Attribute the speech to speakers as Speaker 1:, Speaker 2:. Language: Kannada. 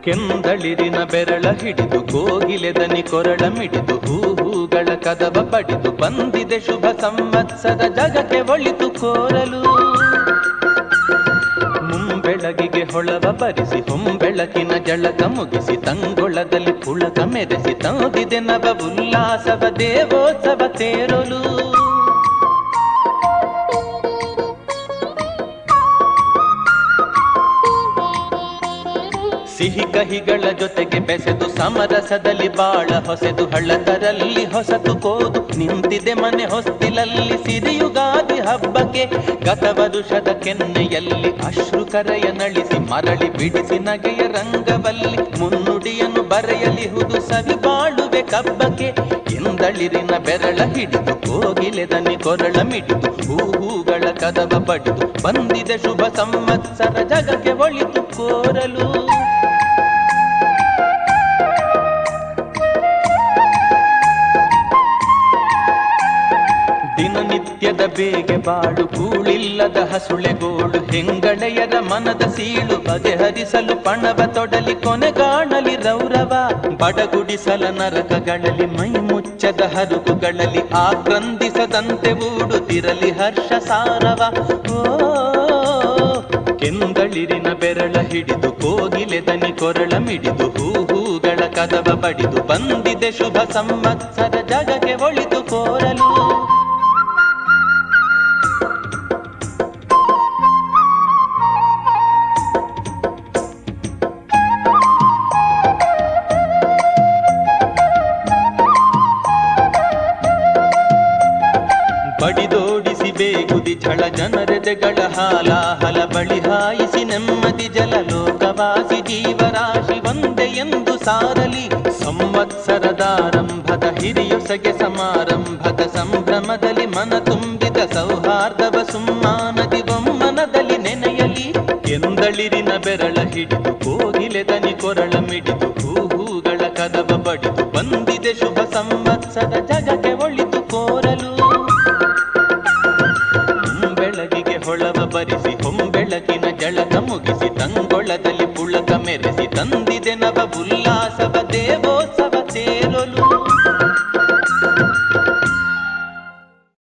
Speaker 1: ಕೆಂದಳಿರಿನ ಬೆರಳ ಹಿಡಿದು ಕೋಗಿಲೆದನಿ ಕೊರಳ ಮಿಡಿದು ಹೂ ಹೂಗಳ ಕದವ ಪಡಿದು ಬಂದಿದೆ ಶುಭ ಸಂವತ್ಸರ ಜಗಕ್ಕೆ ಒಳಿತು ಕೋರಲು ಮುಂಬೆಳಗಿಗೆ ಹೊಳವ ಬರಿಸಿ ಹೊಂಬೆಳಕಿನ ಜಳಕ ಮುಗಿಸಿ ತಂಗೊಳದಲ್ಲಿ ಪುಳಕ ಮೆರೆಸಿ ತಂದಿದೆ ನವ ಉಲ್ಲಾಸವ ದೇವೋತ್ಸವ ತೇರಲು ಸಿಹಿ ಕಹಿಗಳ ಜೊತೆಗೆ ಬೆಸೆದು ಸಮರಸದಲ್ಲಿ ಬಾಳ ಹೊಸೆದು ಹಳ್ಳದರಲ್ಲಿ ಹೊಸತು ಕೋದು ನಿಂತಿದೆ ಮನೆ ಹೊಸ್ತಿಲಲ್ಲಿ ಸಿರಿಯುಗಾದಿ ಹಬ್ಬಕ್ಕೆ ಗತ ವರುಷದ ಕೆನ್ನೆಯಲ್ಲಿ ಅಶ್ರು ಕರೆಯ ನಳಿಸಿ ಮರಳಿ ಬಿಡಿಸಿ ನಗೆಯ ರಂಗವಲ್ಲಿ ಮುನ್ನುಡಿಯನ್ನು ಬರೆಯಲಿಹುದು ಸವಿ ಬಾಳುವೆ ಕಬ್ಬಕ್ಕೆ ಎಂದಳಿರಿನ ಬೆರಳ ಹಿಡಿದು ಕೋಗಿಲೆದನಿ ಕೊರಳ ಮಿಡಿದು ಹೂ ಹೂಗಳ ಕದವ ಪಡೆದು ಬಂದಿದೆ ಶುಭ ಸಂವತ್ಸರ ಜಗಕ್ಕೆ ಒಳಿತು ಕೋರಲು ದಿನನಿತ್ಯದ ಬೇಗೆ ಬಾಳು ಕೂಳಿಲ್ಲದ ಹಸುಳೆಗೋಳು ಹೆಂಗಳೆಯರ ಮನದ ಸೀಳು ಬಗೆಹರಿಸಲು ಪಣವ ತೊಡಲಿ ಕೊನೆಗಾಣಲಿ ರೌರವ ಬಡಗುಡಿಸಲ ನರಕಗಳಲ್ಲಿ ಮೈ ಮುಚ್ಚದ ಹರುಗುಗಳಲ್ಲಿ ಆಕ್ರಂದಿಸದಂತೆ ಊಡುತ್ತಿರಲಿ ಹರ್ಷ ಸಾರವ ಓ ಕೆಂದಳಿರಿನ ಬೆರಳ ಹಿಡಿದು ಕೋಗಿಲೆ ದನಿ ಕೊರಳ ಮಿಡಿದು ಹೂ ಹೂಗಳ ಕದವ ಬಡಿದು ಬಂದಿದೆ ಶುಭ ಸಂವತ್ಸರ ಜಗಕ್ಕೆ ಒಳಿತು ಕೋರಲು ಬಡಿದೋಡಿಸಿ ಬೇಗುದಿ ಛಳ ಜನರೆದೆಗಳ ಹಾಲಾಹಲ ಬಳಿ ಹಾಯಿಸಿ ನೆಮ್ಮದಿ ಜಲ ಲೋಕವಾಸಿ ಜೀವರಾಶಿ ಒಂದೇ ಎಂದು ಸಾರಲಿ ಸಂವತ್ಸರದಾರಂಭದ ಹಿರಿಯೊಸಗೆ ಸಮಾರಂಭದ ಸಂಭ್ರಮದಲ್ಲಿ ಮನ ತುಂಬಿದ ಸೌಹಾರ್ದವ ಸುಮ್ಮಾನದಿ ಬೊಮ್ಮನದಲ್ಲಿ ನೆನೆಯಲಿ ಎಂದಳಿರಿನ ಬೆರಳ ಹಿಡಿದು ಕೋಗಿಲೆ ದನಿ ಕೊರಳ ಮಿಡಿದು ಹೂ ಹೂಗಳ ಕದವ ಬಡಿದು ಬಂದಿದೆ ಶುಭ ಸಂವತ್ಸರ ಜಗಕ್ಕೆ ಒಳಿತು ಕೋರಲು ಬೆಳಗಿಗೆ ಹೊಳವ ಬರಿಸಿ ಹೊಂಬೆಳಕಿನ ಜಳಕ ಮುಗಿಸಿ ತಂಗೊಳದಲ್ಲಿ ಪುಳಕ ಮೆರೆಸಿ ತಂದಿದೆ ನವ ಉಲ್ಲಾಸವ ದೇವೋತ್ಸವ ತೇರಲು